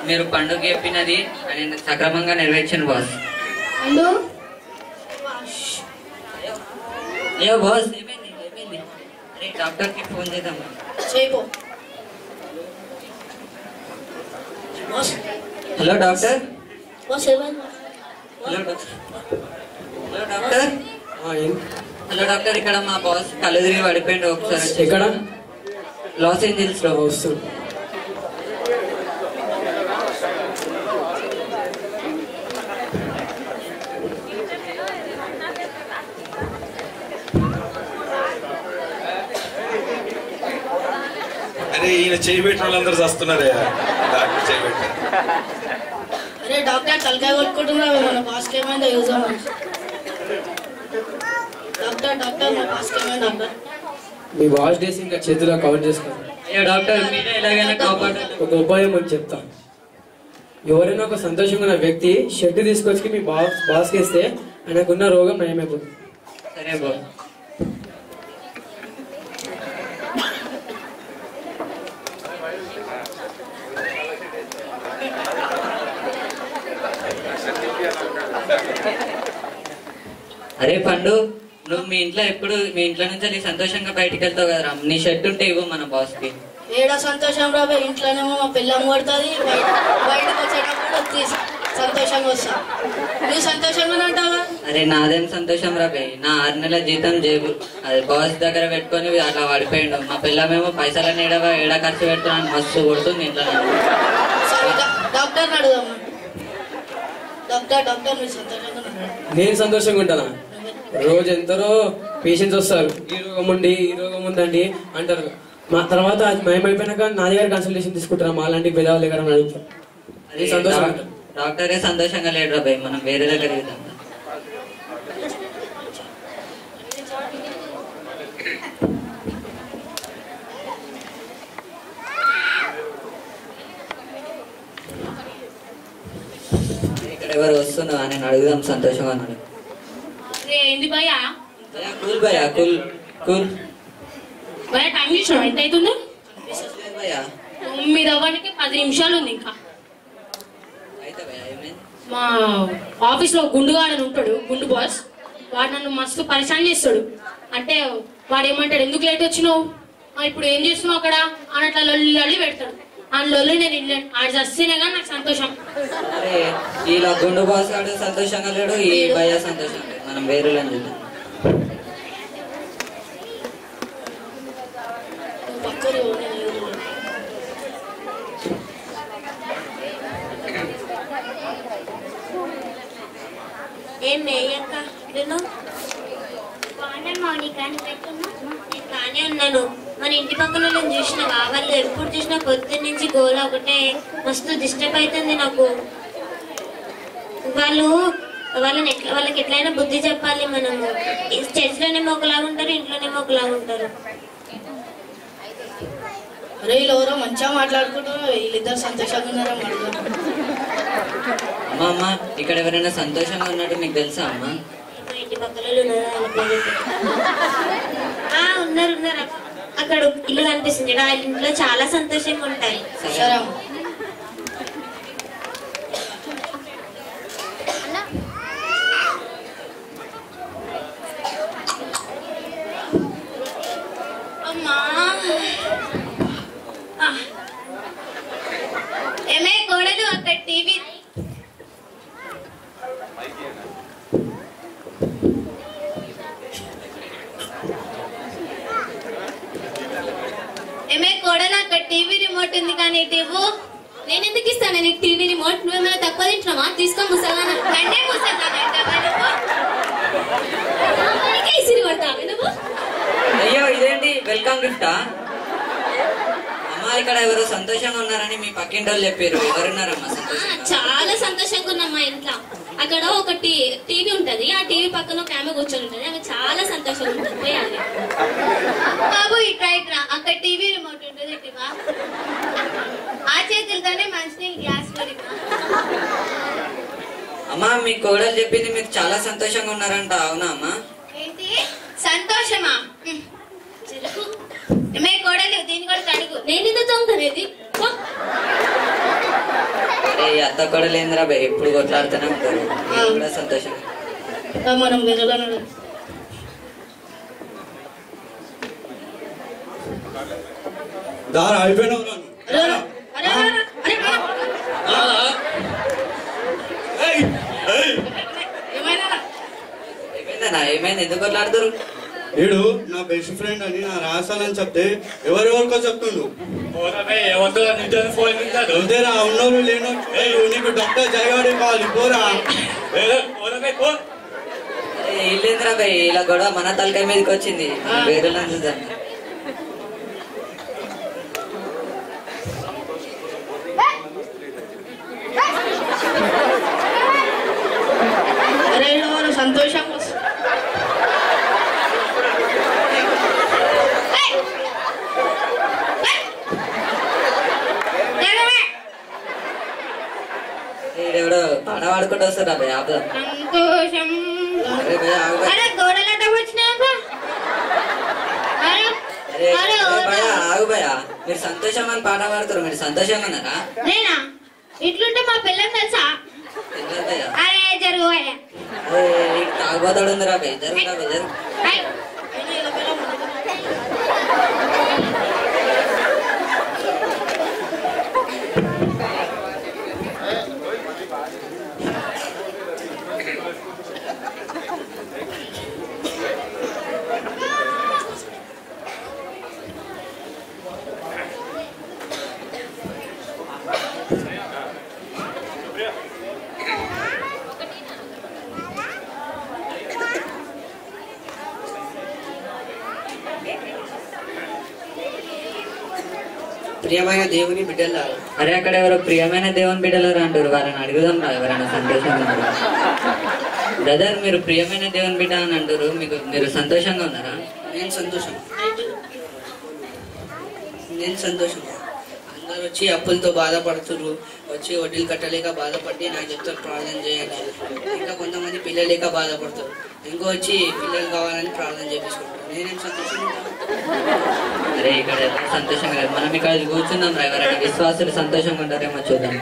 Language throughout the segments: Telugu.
మీరు పండుగ చెప్పినది అని సక్రమంగా నెరవేర్చాను బాస్ అండు అయ్యో బాస్ ఏమైంది ఏమైంది అరే డాక్టర్కి ఫోన్ చేద్దాం చేయిపో హలో డాక్టర్ బాస్ ఏమైంది హలో డాక్టర్ హలో డాక్టర్ ఆ, ఏం- హలో డాక్టర్ ఇక్కడ మా బాస్ కళ్ళు తిరిగి పడిపోయిండు ఒకసారి వచ్చి. ఎక్కడ లాస్ ఏంజల్స్ లో వస్తుంది అరే ఈయన చేయి పెట్టిన వాళ్ళందరూ చస్తున్నారే డాక్టర్ చేయి పెట్టారు అరే డాక్టర్ తలకాయ కొట్టుకుంటున్నా మన బాస్కి ఏమైందో యూజ్ డాక్టర్ డాక్టర్ మా బాస్కి ఏమైంది డాక్టర్ మీ వాష్ డేస్ ఇంకా చేతిలో కవర్ చేసుకోండి అయ్యో డాక్టర్ మీరే ఎలాగైనా కాపాడాలి ఒక ఉపాయం అని చెప్తా ఎవరైనా ఒక సంతోషంగా ఉన్న వ్యక్తి షర్ట్ తీసుకొచ్చి మీ బాస్ బాస్కి ఇస్తే ఆయనకున్న రోగం నయమైపోతుంది సరే బాస్ అరే పండు నువ్వు మీ ఇంట్లో ఎప్పుడు మీ ఇంట్లో నుంచి వెళ్ళి సంతోషంగా బయటికి వెళ్తావు కదరా నీ షర్ట్ ఉంటే ఇవ్వు మన బాస్ కి ఏడ సంతోషం రాబోయే ఇంట్లోనేమో మా పిల్లం కొడుతుంది బయట బయటకు వచ్చేటప్పుడు తీసి సంతోషంగా వస్తా నువ్వు సంతోషంగా ఉంటావా అరే నాదేం సంతోషం రా బే నా ఆరు నెలల జీతం జేబు అది బాస్ దగ్గర పెట్టుకొని అట్లా పడిపోయిండు మా పిల్లమేమో పైసలన్నీ ఏడ ఏడ ఖర్చు పెడుతున్నాను మస్తు కొడుతుంది ఇంట్లో నన్ను. సరే డా- డాక్టర్ని అడుగుదామా డాక్టర్ డాక్టర్ నువ్వు సంతోషంగా ఉన్నావా? నేను సంతోషంగా ఉంటానా రోజు ఎందరో పేషెంట్స్ వస్తారు ఈ రోగం ఉండి ఈ రోగం ఉందండి అంటారు మా తర్వాత అది మయమైపోయినాక నా దగ్గర కన్సల్టేషన్ తీసుకుంటారా మా లాంటి పెదవాళ్ళ దగ్గర అని అడుగుతారు అది సంతోషంగా డాక్- డాక్టరే సంతోషంగా లేడు రా భయ్ మనం వేరే దగ్గర వెళ్దాం ఇక్కడ ఎవరు వస్తున్నా నేను అడుగుదాం సంతోషంగా ఉన్నాడు రే, ఏంది భయ్యా భయ్యా, కూల్ భయ్యా కూల్ కూల్ భయ్యా టైం చూసినావు ఎంత అవుతుంది లేదు భయ్యా తొమ్మిది అవ్వడానికి పది నిమిషాలు ఉంది ఇంకా అయితే భయ్యా ఏమైంది మా ఆఫీస్ లో గుండుగాడని ఉంటాడు గుండు బాస్ వాడు నన్ను మస్తు పరిశాన్ చేస్తాడు అంటే వాడు ఏమంటాడు ఎందుకు లేట్ వచ్చినావు ఆ, ఇప్పుడు ఏం చేస్తున్నావు అక్కడ అని అట్లా లొల్లి లొల్లి పెడతాడు ఆ లొల్లి నేను వెళ్ళాను ఆడు చస్తేనే కానీ నాకు సంతోషం అరే ఇలా గుండు బాస్ గాడు సంతోషంగా లేడు ఈ భయ్యా సంతోషంగా లేడు మనం వేరే చూద్దాం నువ్వు పక్కన ఇవ్వు, నేను ఎదురు. ఏం మేయక్క నేను బాగున్నాను మౌనిక నేను బాగానే ఉన్నాను మన ఇంటి పక్కన వాళ్ళని చూసినావా వాళ్ళు ఎప్పుడు చూసినా పొద్దున్న నుంచి గోల ఒకటే మస్తు డిస్టర్బ్ అవుతుంది నాకు వాళ్ళు వాళ్ళని ఎట్లా వాళ్ళకి ఎట్లయినా బుద్ధి చెప్పాలి మనము చర్చిలోనేమో ఒకలాగా ఉంటారు ఇంట్లోనేమో ఒకలాగా ఉంటారు అరే వీళ్ళు ఎవరో మంచిగా మాట్లాడుకుంటారు వీళ్ళిద్దరు సంతోషంగా ఉన్నారా అడుగుదాం అమ్మ అమ్మ ఇక్కడ ఎవరైనా సంతోషంగా ఉన్నట్టు నీకు తెలుసా అమ్మా మా ఇంటి పక్కన వాళ్ళు ఉన్నారా వాళ్ళ పేరు ఆ, ఉన్నారు ఉన్నారు అక్కడ ఇల్లు కనిపిస్తుంది చూడు, ఆ ఇంట్లో చాలా సంతోషంగా ఉంటాయి సరే అమ్మ. అమ్మా ఆ. ఏమే కోడలు అక్కడ టీవీ ఏమే కోడలు అక్కడ టీవీ రిమోట్ ఉంది కానీ టీవీ నేను ఎందుకు ఇస్తాను నీకు టీవీ రిమోట్ నువ్వేమైనా తక్కువ తింటున్నావా తీసుకో ముసలానా నన్నే ముసలానంటావా నువ్వు నీకే ఇసిరి కొడతావా నువ్వు అయ్యో ఇదేంటి వెల్కమ్ గిఫ్టా అమ్మా ఇక్కడ ఎవరు సంతోషంగా ఉన్నారని మీ పక్కింటి వాళ్ళు చెప్పారు ఎవరున్నారమ్మా ఆ, సంతోషంగా చాలా సంతోషంగా ఉన్నాం మా ఇంట్లో అక్కడ ఒక టీ- టీవీ ఉంటది ఆ టీవీ పక్కన ఒక ఆమె కూర్చొని ఉంటది ఆమె చాలా సంతోషంగా ఉంటుంది పోయాలి బాబు ఇట్రా ఇట్రా అక్కడ టీవీ రిమోట్ ఉంటుంది ఇటువా ఆ చేతులతోనే మంచినీళ్ళు గ్లాస్ అమ్మా మీ కోడలు చెప్పింది మీరు చాలా సంతోషంగా ఉన్నారంట అవునా అమ్మా ఏంటి సంతోషమా హ్మ్. చెరుకు మే కోడలు దీన్ని కూడా కడుగు నేను ఎందుకు తొంగనేది అరే ఈ అత్త కూడా లేదురా బే ఎప్పుడు కొట్లాడుతూనే ఉంటారు వీళ్ళు కూడా సంతోషం రా మనం వెదలను దారా అయిపోయినావు నన్ను. అరే అరే అరే అరే అరే ఏయ్, ఏయ్. ఏమైనా ఏమైందన్నా ఏమైంది ఎందుకు కొట్లాడుతారు వీడు నా బెస్ట్ ఫ్రెండ్ అని నా రాసాలని చెప్తే ఎవరెవరికో చెప్తుండు అంతేరా ఉన్నోరు లేనోరు నీకు డాక్టర్ జయవాడి కావాలి పోరా అరే వీళ్ళేంద్రా బే ఇలా గొడవ మన తలకాయ మీదకి వచ్చింది వేరే చూద్దాం అరే ఈడ వాళ్ళు సంతోషంగా వస్తారు ఈడెవడో పాట పాడుకుంటూ వస్తారా బే ఆపుదాం సంతోషం అరే బే ఆగు బే. అరే గోడలట వచ్చినాక అరే అరే అరే అరే ఓ- భయ్యా, ఆగు భయ్యా మీరు సంతోషం అని పాట పాడుతారు మీరు సంతోషంగా ఉన్నారా నేనా ఇట్లుంటే మా పిల్లం తెలుసా తెలియదు భయ్యా. అరే జరుగు అరే అరే ఈ తాగుబోతాడు ఉందిరా బే జరుగురా బే జరుగు అయ్. ప్రియమైన దేవుని బిడ్డలారా అరే అక్కడ ఎవరో ప్రియమైన దేవుని బిడ్డలు అంటారు వాళ్ళని అడుగుదాం రా ఎవరైనా సంతోషంగా ఉన్నారు బ్రదర్ మీరు ప్రియమైన దేవుని బిడ్డ అని అంటారు మీకు మీరు సంతోషంగా ఉన్నారా నేను సంతోషం నేను సంతోషం అందరు వచ్చి అప్పులతో బాధపడుతున్నారు వచ్చి వడ్డీలు కట్టలేక బాధపడి నాకు చెప్తారు ప్రార్థన చేయాలి ఇంకా కొంతమంది పిల్లలు లేక బాధపడతారు ఇంకో వచ్చి పిల్లలు కావాలని ప్రార్థన చేపించుకుంటారు నేనేం సంతోషం అరే ఇక్కడ ఎవరు సంతోషంగా లేరు మనం ఇక్కడ కూర్చుందాం రా ఎవరైనా విశ్వాసులు సంతోషంగా ఉంటారేమో చూద్దాం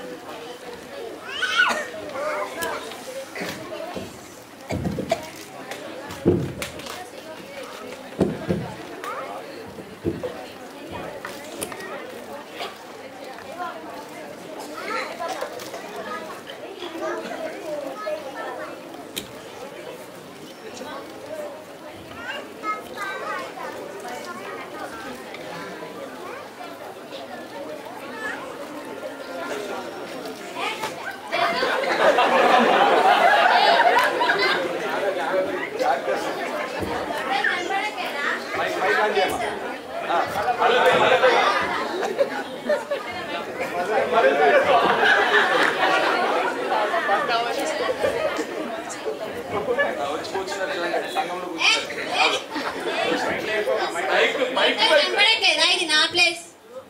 కనపడట్లేదా ఇది నా ప్లేస్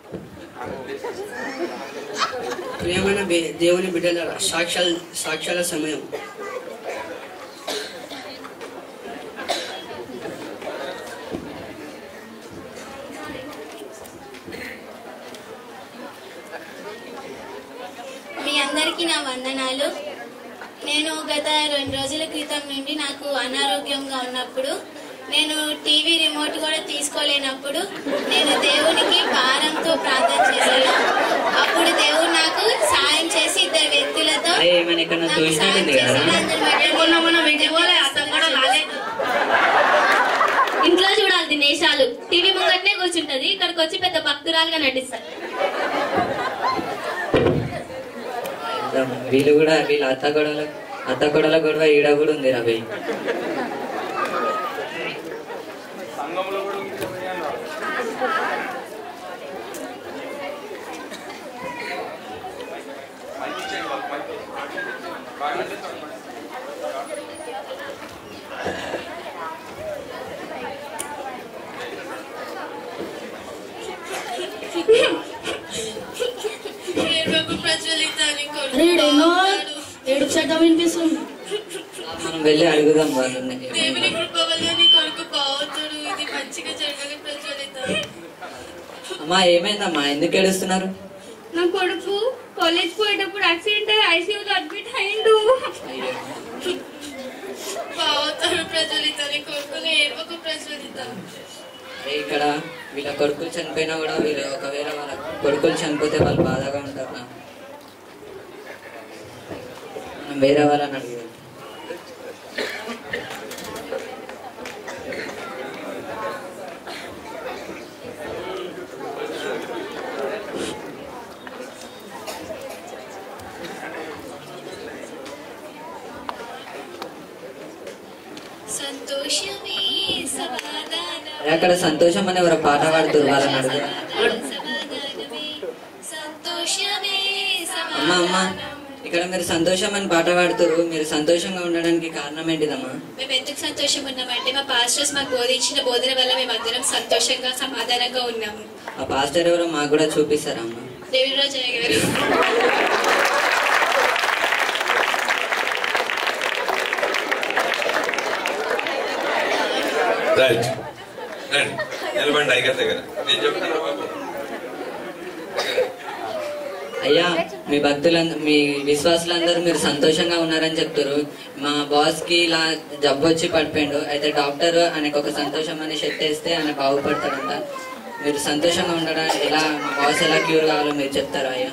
ప్రియమైన బే- దేవుని బిడ్డలారా సాక్షాల్ సాక్ష్యాల సమయం మీ అందరికీ నా వందనాలు నేను గత రెండు రోజుల క్రితం నుండి నాకు అనారోగ్యంగా ఉన్నప్పుడు నేను టీవీ రిమోట్ కూడా తీసుకోలేనప్పుడు నేను దేవునికి భారంతో ప్రార్థన చేశాను అప్పుడు దేవుడు నాకు సాయం చేసి ఇద్దరు వ్యక్తులతో అరే ఏమైనా ఇక్కడ నాకు సాయం చూసినట్టుంది చేసి కదా అందరి మధ్య మొన్న మనం ఇంటికి పోలే అతను కూడా రాలేదు ఇంట్లో చూడాలి దినేశాలు టీవీ ముంగట్నే కూర్చుంటది ఇక్కడికి వచ్చి పెద్ద భక్తురాలుగా నటిస్తారు వీళ్ళు కూడా వీళ్ళ అత్త గొడవల అత్త గొడవల గొడవ ఈడ కూడా ఉంది రవి అరే ఈడ ఎన్నో ఏడుపు శబ్దం వినిపిస్తుంది మనం వెళ్ళి అడుగుదాం వాళ్ళని అమ్మా ఏమైందమ్మా ఎందుకు ఏడుస్తున్నారు నా కొడుకు కాలేజ్ పోయేటప్పుడు యాక్సిడెంట్ అయ్యి ఐసీయూలో అడ్మిట్ అయిండు అయ్యో బావతారు ప్రజ్వలిత కొడుకుని ఏడుపు ప్రజ్వలిత అరే ఇక్కడ వీళ్ళ కొడుకులు చనిపోయినా కూడా వీళ్ళు ఒకవేళ వాళ్ళ కొడుకులు చనిపోతే వాళ్ళు బాధగా ఉంటారు నా మనం వేరే వాళ్ళని అడిగారు సంతోషమే సమాధానం అరే అక్కడ సంతోషం అని ఎవరో పాట పాడుతారు వాళ్ళని అడిగారు సమాధానమే సంతోషమే అమ్మా అమ్మా ఇక్కడ మీరు సంతోషం అని పాట పాడుతారు మీరు సంతోషంగా ఉండడానికి కారణం ఏంటిదమ్మా మేము ఎందుకు సంతోషంగా ఉన్నామంటే మా పాస్టర్స్ మాకు బోధించిన బోధన వల్ల మేము అందరం సంతోషంగా సమాధానంగా ఉన్నాము ఆ పాస్టర్ ఎవరో మాకు కూడా చూపిస్తారా అమ్మా దేవిరాజయ్య గారు రైట్ రండి నిలబండి ఐగర్ దగ్గర నేను చెప్తాను బాబు అయ్యా మీ భక్తులందరూ మీ విశ్వాసులందరూ మీరు సంతోషంగా ఉన్నారని చెప్తారు మా బాస్ కి ఇలా జబ్బు వచ్చి పడిపోయిండు అయితే డాక్టర్ ఆయనకు ఒక సంతోషం అని షెట్ వేస్తే ఆయన బాగుపడతాడంట మీరు సంతోషంగా ఉండడానికి ఎలా మా బాస్ ఎలా క్యూర్ కావాలో మీరు చెప్తారా అయ్యా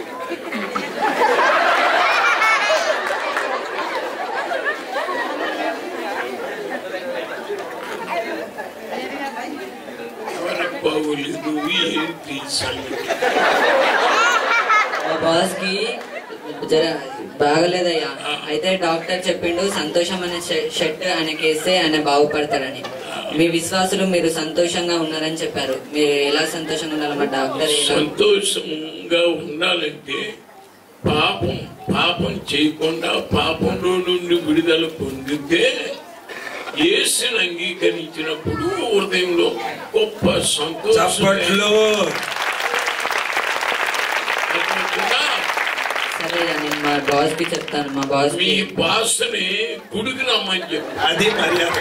ఎవరికి బాగోలేదు ఏంటి సంగతి మా బాస్ కి జర బాగలేదయ్యా అయితే డాక్టర్ చెప్పిండు సంతోషం అనే షె- షర్ట్ ఆయనకి వేస్తే ఆయన బాగుపడతాడని మీ విశ్వాసులు మీరు సంతోషంగా ఉన్నారని చెప్పారు మీరు ఎలా సంతోషంగా ఉండాలి మా డాక్టర్ ఎలా సంతోషంగా ఉండాలంటే పాపం పాపం చేయకుండా పాపంలో నుండి విడుదల పొందితే యేసుని అంగీకరించినప్పుడు హృదయంలో గొప్ప సంతోషం చప్పట్లు సరే అయ్యా, నేను మా బాస్ కి చెప్తాను మా బాస్ మీ బాస్ని గుడికి రమ్మని చెప్పి అది మర్యాద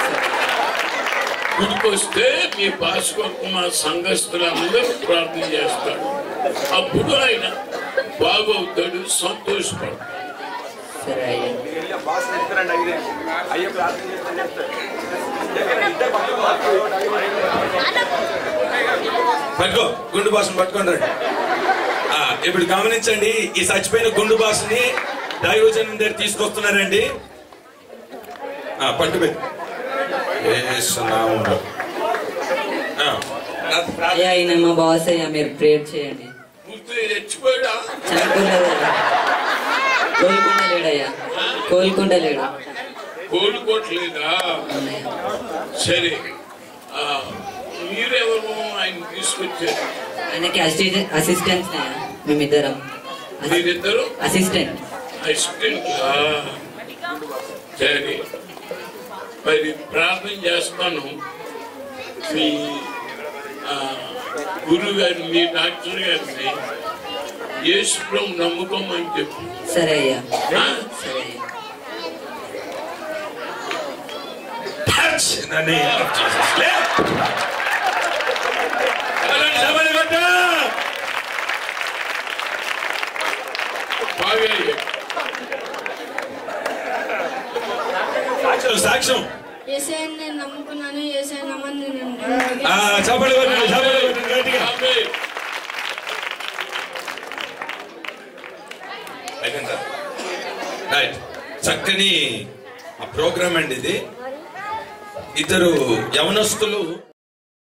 గుడికి వస్తే మీ బాస్ కొరకు మా సంఘస్థులందరూ ప్రార్థన చేస్తాడు అప్పుడు ఆయన బాగవుతాడు సంతోషపడతాడు సరే అయ్యా పట్టుకో గుండు బాసుని పట్టుకొని రండి ఆ, ఇప్పుడు గమనించండి ఈ చచ్చిపోయిన గుండు బాసుని దైవజనం దగ్గర తీసుకొస్తున్నారండి ఆ, పట్టుబెట్టు ఏసునామములో. ఆ, నా ప్రార్థన అయ్యా ఈయన మా బాస్ అయ్యా మీరు ప్రేయర్ చేయండి పూర్తి చచ్చిపోయాడా చనిపోలేదయ్యా కోలుకుంటలేడయ్యా కోలుకుంటలేడు కోలుకోవట్లేదా అవునయ్యా. సరే ఆ, మీరెవరు ఆయన తీసుకొచ్చారు ఆయనకి అసిస్టెంట్ అసిస్టెంట్స్ అయ్యా మేమిద్దరం మీరిద్దరు అసిస్టెంట్ అసిస్టెంట్ సరే మరి ప్రార్థన చేస్తాను మీ ఆ, గురువు గారిని మీ డాక్టర్ గారిని యేసుప్రం నమ్ముకోమని చెప్పు సరే అయ్యా ఆ? సరే అయ్యా touch in the name of Jesus. Lift. ఎవరండి శబరి కొట్ట? బాగా అయ్యాడు. సాక్ష్యం సాక్ష్యం ఏసఐ నేను నమ్ముకున్నాను ఏసఐ నమ్మని నేను ఆ, చప్పట్లు కొట్టండి చప్పట్లు కొట్టండి గట్టిగా ఆమేన్. అయిపోయిందా రైట్ చక్కని ప్రోగ్రామ్ అండి ఇది ఇద్దరు యవనస్తులు